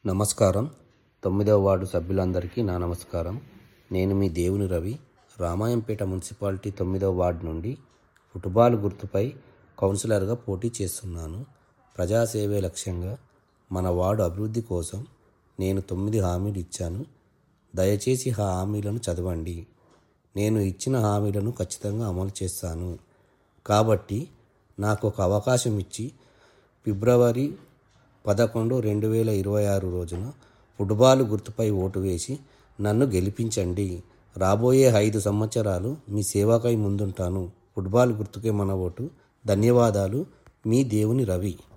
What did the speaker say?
నమస్కారం తొమ్మిదవ వార్డు సభ్యులందరికీ నా నమస్కారం నేను మీ దేవుని రవి రామాయంపేట మున్సిపాలిటీ తొమ్మిదవ వార్డు నుండి ఫుట్బాల్ గుర్తుపై కౌన్సిలర్గా పోటీ చేస్తున్నాను ప్రజాసేవే లక్ష్యంగా మన వార్డు అభివృద్ధి కోసం నేను తొమ్మిది హామీలు ఇచ్చాను దయచేసి ఆ హామీలను చదవండి నేను ఇచ్చిన హామీలను ఖచ్చితంగా అమలు చేస్తాను కాబట్టి నాకు ఒక అవకాశం ఇచ్చి ఫిబ్రవరి పదకొండు రెండు వేల ఇరవై ఆరు రోజున ఫుట్బాల్ గుర్తుపై ఓటు వేసి నన్ను గెలిపించండి రాబోయే ఐదు సంవత్సరాలు మీ సేవకై ముందుంటాను ఫుట్బాల్ గుర్తుకే మన ఓటు ధన్యవాదాలు మీ దేవుని రవి